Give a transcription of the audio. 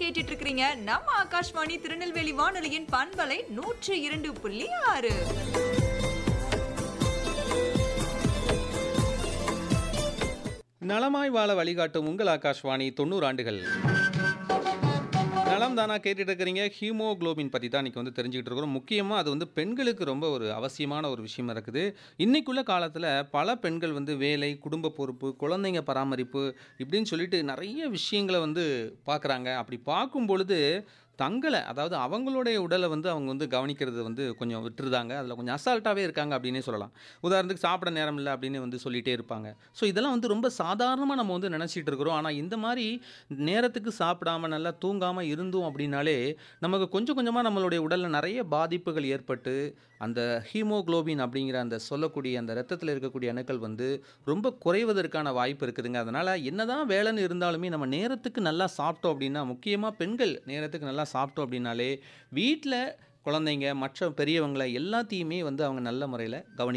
கேட்டுட்டு இருக்கிறீங்க நம்ம ஆகாஷ்வாணி திருநெல்வேலி வானொலியின் பண்பலை நூற்று இரண்டு புள்ளி ஆறு நலமாய் வாழ வழிகாட்டும் உங்கள் ஆகாஷ்வாணி தொண்ணூறு ஆண்டுகள் நலம் தானா கேட்டுட்டு இருக்கிறீங்க ஹீமோகுளோபின் பற்றி தான் இன்றைக்கி வந்து தெரிஞ்சுக்கிட்டு இருக்கிறோம் முக்கியமாக அது வந்து பெண்களுக்கு ரொம்ப ஒரு அவசியமான ஒரு விஷயமா இருக்குது இன்றைக்குள்ள காலத்தில் பல பெண்கள் வந்து வேலை குடும்ப பொறுப்பு குழந்தைங்க பராமரிப்பு இப்படின்னு சொல்லிட்டு நிறைய விஷயங்களை வந்து பார்க்குறாங்க அப்படி பார்க்கும் பொழுது தங்களை அதாவது அவங்களுடைய உடலை வந்து அவங்க வந்து கவனிக்கிறது வந்து கொஞ்சம் விட்டுருதாங்க அதில் கொஞ்சம் அசால்ட்டாகவே இருக்காங்க அப்படின்னே சொல்லலாம் உதாரணத்துக்கு சாப்பிட நேரம் இல்லை அப்படின்னு வந்து சொல்லிகிட்டே இருப்பாங்க ஸோ இதெல்லாம் வந்து ரொம்ப சாதாரணமாக நம்ம வந்து நினச்சிட்டு இருக்கிறோம் ஆனால் இந்த மாதிரி நேரத்துக்கு சாப்பிடாம நல்லா தூங்காமல் இருந்தோம் அப்படின்னாலே நமக்கு கொஞ்சம் கொஞ்சமாக நம்மளுடைய உடலில் நிறைய பாதிப்புகள் ஏற்பட்டு அந்த ஹீமோகுளோபின் அப்படிங்கிற அந்த சொல்லக்கூடிய அந்த ரத்தத்தில் இருக்கக்கூடிய அணுக்கள் வந்து ரொம்ப குறைவதற்கான வாய்ப்பு இருக்குதுங்க அதனால் என்னதான் வேலைன்னு இருந்தாலுமே நம்ம நேரத்துக்கு நல்லா சாப்பிட்டோம் அப்படின்னா முக்கியமாக பெண்கள் நேரத்துக்கு நல்லா சாப்பிட்டோம் அப்படின்னாலே வீட்டில் குழந்தைங்க மற்ற பெரியவங்களை எல்லாத்தையுமே வந்து அவங்க நல்ல முறையில் கவனி